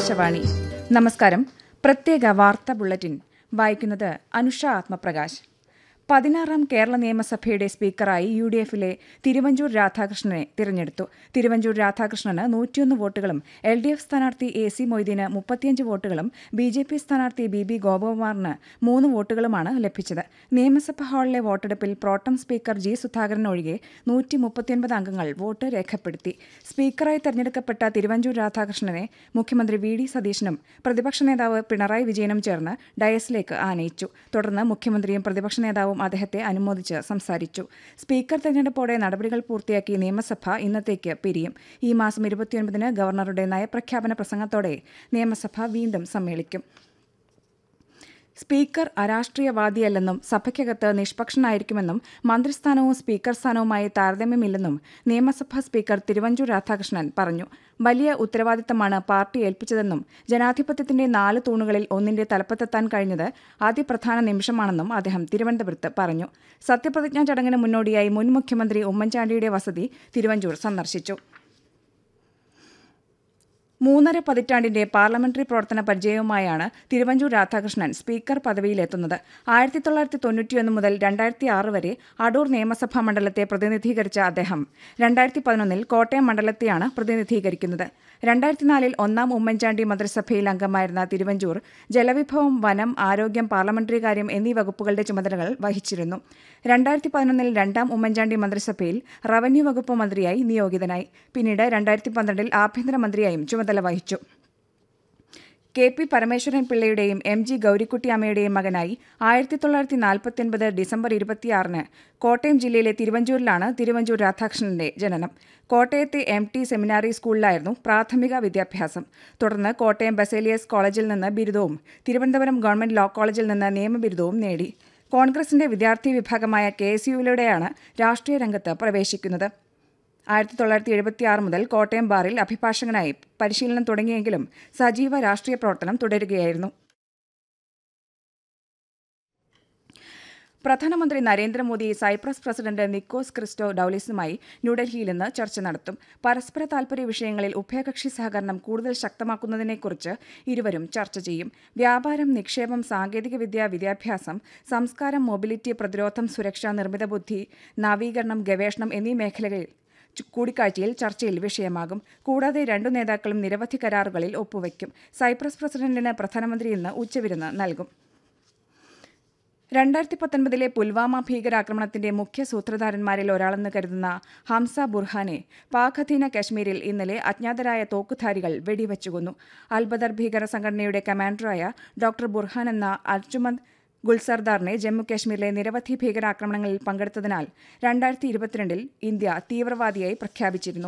ആകാശവാണി നമസ്കാരം പ്രത്യേക വാർത്താ ബുള്ളറ്റിൻ വായിക്കുന്നത് അനുഷ ആത്മപ്രകാശ് പതിനാറാം കേരള നിയമസഭയുടെ സ്പീക്കറായി യു ഡി എഫിലെ തിരുവഞ്ചൂർ രാധാകൃഷ്ണനെ തിരഞ്ഞെടുത്തു തിരുവഞ്ചൂർ രാധാകൃഷ്ണന് നൂറ്റിയൊന്ന് വോട്ടുകളും എൽ ഡി എഫ് സ്ഥാനാർത്ഥി എ സി മൊയ്തീന് മുപ്പത്തിയഞ്ച് വോട്ടുകളും ബി ജെ പി സ്ഥാനാർത്ഥി ബി ബി ഗോപകുമാറിന് മൂന്ന് വോട്ടുകളുമാണ് ലഭിച്ചത് നിയമസഭാ ഹാളിലെ വോട്ടെടുപ്പിൽ പ്രോട്ടം സ്പീക്കർ ജി സുധാകരൻ ഒഴികെ നൂറ്റി മുപ്പത്തിയൊൻപത് അംഗങ്ങൾ വോട്ട് രേഖപ്പെടുത്തി സ്പീക്കറായി തെരഞ്ഞെടുക്കപ്പെട്ട തിരുവഞ്ചൂർ രാധാകൃഷ്ണനെ മുഖ്യമന്ത്രി വി ഡി സതീശനും പ്രതിപക്ഷ നേതാവ് പിണറായി വിജയനും ചേർന്ന് ഡയസിലേക്ക് ആനയിച്ചു തുടർന്ന് മുഖ്യമന്ത്രിയും പ്രതിപക്ഷ നേതാവും അദ്ദേഹത്തെ അനുമോദിച്ച് സംസാരിച്ചു സ്പീക്കർ തെരഞ്ഞെടുപ്പോടെ നടപടികൾ പൂർത്തിയാക്കി നിയമസഭ ഇന്നത്തേക്ക് പിരിയും ഈ മാസം ഇരുപത്തിയൊൻപതിന് ഗവർണറുടെ നയപ്രഖ്യാപന പ്രസംഗത്തോടെ നിയമസഭ വീണ്ടും സമ്മേളിക്കും സ്പീക്കർ അരാഷ്ട്രീയവാദിയല്ലെന്നും സഭയ്ക്കകത്ത് നിഷ്പക്ഷനായിരിക്കുമെന്നും മന്ത്രിസ്ഥാനവും സ്പീക്കർ സ്ഥാനവുമായി താരതമ്യമില്ലെന്നും നിയമസഭാ സ്പീക്കർ തിരുവഞ്ചൂർ രാധാകൃഷ്ണൻ പറഞ്ഞു വലിയ ഉത്തരവാദിത്തമാണ് പാർട്ടി ഏൽപ്പിച്ചതെന്നും ജനാധിപത്യത്തിന്റെ നാല് തൂണുകളിൽ ഒന്നിന്റെ തലപ്പത്തെത്താൻ കഴിഞ്ഞത് അതിപ്രധാന നിമിഷമാണെന്നും അദ്ദേഹം തിരുവനന്തപുരത്ത് പറഞ്ഞു സത്യപ്രതിജ്ഞാ ചടങ്ങിന് മുന്നോടിയായി മുൻ മുഖ്യമന്ത്രി ഉമ്മൻചാണ്ടിയുടെ വസതി തിരുവഞ്ചൂർ സന്ദർശിച്ചു മൂന്നര പതിറ്റാണ്ടിന്റെ പാർലമെന്ററി പ്രവർത്തന പരിചയവുമായാണ് തിരുവഞ്ചൂർ രാധാകൃഷ്ണൻ സ്പീക്കർ പദവിയിലെത്തുന്നത് ആയിരത്തി തൊള്ളായിരത്തി തൊണ്ണൂറ്റിയൊന്ന് മുതൽ രണ്ടായിരത്തി ആറ് വരെ അടൂർ നിയമസഭാ മണ്ഡലത്തെ പ്രതിനിധീകരിച്ച അദ്ദേഹം രണ്ടായിരത്തി പതിനൊന്നിൽ കോട്ടയം മണ്ഡലത്തെയാണ് പ്രതിനിധീകരിക്കുന്നത് രണ്ടായിരത്തി നാലിൽ ഒന്നാം ഉമ്മൻചാണ്ടി മന്ത്രിസഭയിൽ അംഗമായിരുന്ന തിരുവഞ്ചൂർ ജലവിഭവം വനം ആരോഗ്യം പാർലമെന്ററി കാര്യം എന്നീ വകുപ്പുകളുടെ ചുമതലകൾ വഹിച്ചിരുന്നു രണ്ടായിരത്തി പതിനൊന്നിൽ രണ്ടാം ഉമ്മൻചാണ്ടി മന്ത്രിസഭയിൽ റവന്യൂ വകുപ്പ് മന്ത്രിയായി നിയോഗിതനായി പിന്നീട് രണ്ടായിരത്തി പന്ത്രണ്ടിൽ ആഭ്യന്തരമന്ത്രിയായും ചുമതല വഹിച്ചു കെ പി പരമേശ്വരൻ പിള്ളയുടെയും എം ജി ഗൌരിക്കുട്ടി അമ്മയുടെയും മകനായി ആയിരത്തി തൊള്ളായിരത്തി നാൽപ്പത്തിയൊൻപത് ഡിസംബർ ഇരുപത്തിയാറിന് കോട്ടയം ജില്ലയിലെ തിരുവഞ്ചൂരിലാണ് തിരുവഞ്ചൂർ രാധാകൃഷ്ണന്റെ ജനനം കോട്ടയത്തെ എം ടി സെമിനാറി സ്കൂളിലായിരുന്നു പ്രാഥമിക വിദ്യാഭ്യാസം തുടർന്ന് കോട്ടയം ബസേലിയസ് കോളേജിൽ നിന്ന് ബിരുദവും തിരുവനന്തപുരം ഗവൺമെന്റ് ലോ കോളേജിൽ നിന്ന് നിയമബിരുദവും നേടി കോൺഗ്രസിന്റെ വിദ്യാർത്ഥി വിഭാഗമായ കെ എസ് യുയിലൂടെയാണ് രാഷ്ട്രീയ രംഗത്ത് പ്രവേശിക്കുന്നത് ആയിരത്തി തൊള്ളായിരത്തി എഴുപത്തിയാറ് മുതൽ കോട്ടയം ബാറിൽ അഭിഭാഷകനായി പരിശീലനം തുടങ്ങിയെങ്കിലും സജീവ രാഷ്ട്രീയ പ്രവർത്തനം തുടരുകയായിരുന്നു പ്രധാനമന്ത്രി Narendra Modi Cyprus president Nikos Christo ഡൌലിസുമായി ന്യൂഡൽഹിയിൽ ഇന്ന് ചർച്ച നടത്തും പരസ്പര താൽപര്യ വിഷയങ്ങളിൽ ഉഭയകക്ഷി സഹകരണം കൂടുതൽ ശക്തമാക്കുന്നതിനെക്കുറിച്ച് ഇരുവരും ചർച്ച ചെയ്യും വ്യാപാരം നിക്ഷേപം സാങ്കേതികവിദ്യ വിദ്യാഭ്യാസം സംസ്കാരം മൊബിലിറ്റി പ്രതിരോധം സുരക്ഷ നിർമ്മിത ബുദ്ധി നവീകരണം ഗവേഷണം എന്നീ മേഖലകളിൽ കൂടിക്കാഴ്ചയിൽ ചർച്ചയിൽ വിഷയമാകും കൂടാതെ രണ്ടു നേതാക്കളും നിരവധി കരാറുകളിൽ ഒപ്പുവയ്ക്കും സൈപ്രസ് പ്രസിഡന്റിന് പ്രധാനമന്ത്രി ഇന്ന് ഉച്ചവിരുന്ന് നൽകും രണ്ടായിരത്തി പത്തൊൻപതിലെ പുൽവാമ ഭീകരാക്രമണത്തിന്റെ മുഖ്യ സൂത്രധാരന്മാരിൽ ഒരാളെന്ന് കരുതുന്ന ഹംസ ബുർഹാനെ പാക് അധീന കശ്മീരിൽ ഇന്നലെ അജ്ഞാതരായ തോക്കുധാരികൾ വെടിവെച്ചുകൊന്നു അൽബദർ ഭീകര സംഘടനയുടെ കമാൻഡറായ ഡോക്ടർ ബുർഹാൻ എന്ന അർജുമന്ദ് ഗുൽസർദാറിനെ ജമ്മുകാശ്മീരിലെ നിരവധി ഭീകരാക്രമണങ്ങളിൽ പങ്കെടുത്തതിനാൽ രണ്ടായിരത്തി ഇരുപത്തിരണ്ടിൽ ഇന്ത്യ തീവ്രവാദിയായി പ്രഖ്യാപിച്ചിരുന്നു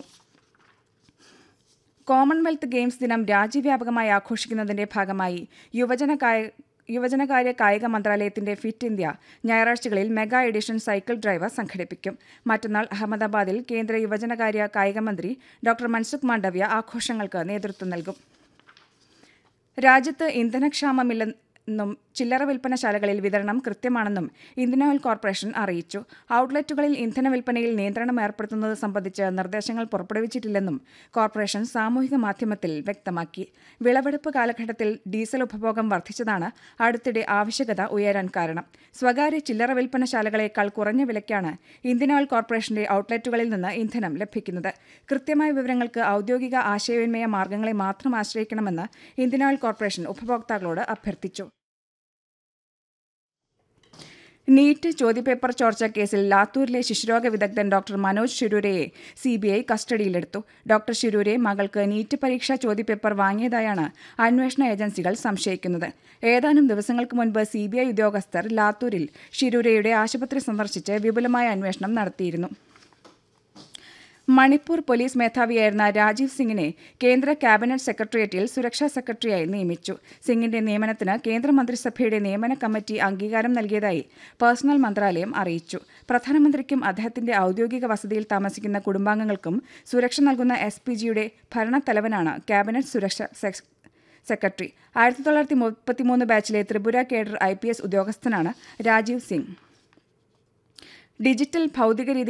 കോമൺവെൽത്ത് ഗെയിംസ് ദിനം രാജ്യവ്യാപകമായി ആഘോഷിക്കുന്നതിന്റെ ഭാഗമായി യുവജന യുവജനകാര്യ കായിക മന്ത്രാലയത്തിന്റെ ഫിറ്റ് ഇന്ത്യ ഞായറാഴ്ചകളിൽ മെഗാ എഡിഷൻ സൈക്കിൾ ഡ്രൈവ് സംഘടിപ്പിക്കും മറ്റന്നാൾ അഹമ്മദാബാദിൽ കേന്ദ്ര യുവജനകാര്യ കായിക മന്ത്രി ഡോക്ടർ മൻസുഖ് മാണ്ഡവ്യ ആഘോഷങ്ങൾക്ക് നേതൃത്വം നൽകും രാജ്യത്ത് ഇന്ധനക്ഷാമമില്ലെന്ന് എന്നും ചില്ലറ വിൽപ്പനശാലകളിൽ വിതരണം കൃത്യമാണെന്നും ഇന്ത്യൻ ഓയിൽ കോർപ്പറേഷൻ അറിയിച്ചു ഔട്ട്ലെറ്റുകളിൽ ഇന്ധന വിൽപ്പനയിൽ നിയന്ത്രണം ഏർപ്പെടുത്തുന്നത് സംബന്ധിച്ച് നിർദ്ദേശങ്ങൾ പുറപ്പെടുവിച്ചിട്ടില്ലെന്നും കോർപ്പറേഷൻ സാമൂഹിക മാധ്യമത്തിൽ വ്യക്തമാക്കി വിളവെടുപ്പ് കാലഘട്ടത്തിൽ ഡീസൽ ഉപഭോഗം വർദ്ധിച്ചതാണ് അടുത്തിടെ ആവശ്യകത ഉയരാൻ കാരണം സ്വകാര്യ ചില്ലറ വിൽപ്പനശാലകളേക്കാൾ കുറഞ്ഞ വിലയ്ക്കാണ് ഇന്ത്യൻ ഓയിൽ കോർപ്പറേഷന്റെ ഔട്ട്ലെറ്റുകളിൽ നിന്ന് ഇന്ധനം ലഭിക്കുന്നത് കൃത്യമായ വിവരങ്ങൾക്ക് ഔദ്യോഗിക ആശയവിനിമയ മാർഗങ്ങളെ മാത്രം ആശ്രയിക്കണമെന്ന് ഇന്ത്യൻ ഓയിൽ കോർപ്പറേഷൻ ഉപഭോക്താക്കളോട് അഭ്യർത്ഥിച്ചു നീറ്റ് ചോദ്യപേപ്പർ ചോർച്ച കേസിൽ ലാത്തൂരിലെ ശിശുരോഗ വിദഗ്ധൻ ഡോക്ടർ മനോജ് ശിരൂരയെ സിബിഐ കസ്റ്റഡിയിലെടുത്തു ഡോക്ടർ ശിരൂരെ മകൾക്ക് നീറ്റ് പരീക്ഷാ ചോദ്യപേപ്പർ വാങ്ങിയതായാണ് അന്വേഷണ ഏജൻസികൾ സംശയിക്കുന്നത് ഏതാനും ദിവസങ്ങൾക്ക് മുൻപ് സിബിഐ ഉദ്യോഗസ്ഥർ ലാത്തൂരിൽ ശിരൂരയുടെ ആശുപത്രി സന്ദർശിച്ച് വിപുലമായ അന്വേഷണം നടത്തിയിരുന്നു മണിപ്പൂർ പോലീസ് മേധാവിയായിരുന്ന രാജീവ് സിംഗിനെ കേന്ദ്ര ക്യാബിനറ്റ് സെക്രട്ടേറിയറ്റിൽ സുരക്ഷാ സെക്രട്ടറിയായി നിയമിച്ചു സിംഗിന്റെ നിയമനത്തിന് കേന്ദ്രമന്ത്രിസഭയുടെ നിയമന കമ്മിറ്റി അംഗീകാരം നൽകിയതായി പേഴ്സണൽ മന്ത്രാലയം അറിയിച്ചു പ്രധാനമന്ത്രിക്കും അദ്ദേഹത്തിന്റെ ഔദ്യോഗിക വസതിയിൽ താമസിക്കുന്ന കുടുംബാംഗങ്ങൾക്കും സുരക്ഷ നൽകുന്ന എസ് പി ജിയുടെ ഭരണത്തലവനാണ് ക്യാബിനറ്റ് സുരക്ഷ സെക്രട്ടറി ആയിരത്തി തൊള്ളായിരത്തി മുപ്പത്തിമൂന്ന് ബാച്ചിലെ Tripura cadre I P S ഉദ്യോഗസ്ഥനാണ് രാജീവ് സിംഗ് ഡിജിറ്റൽ ഭൗതിക രീതി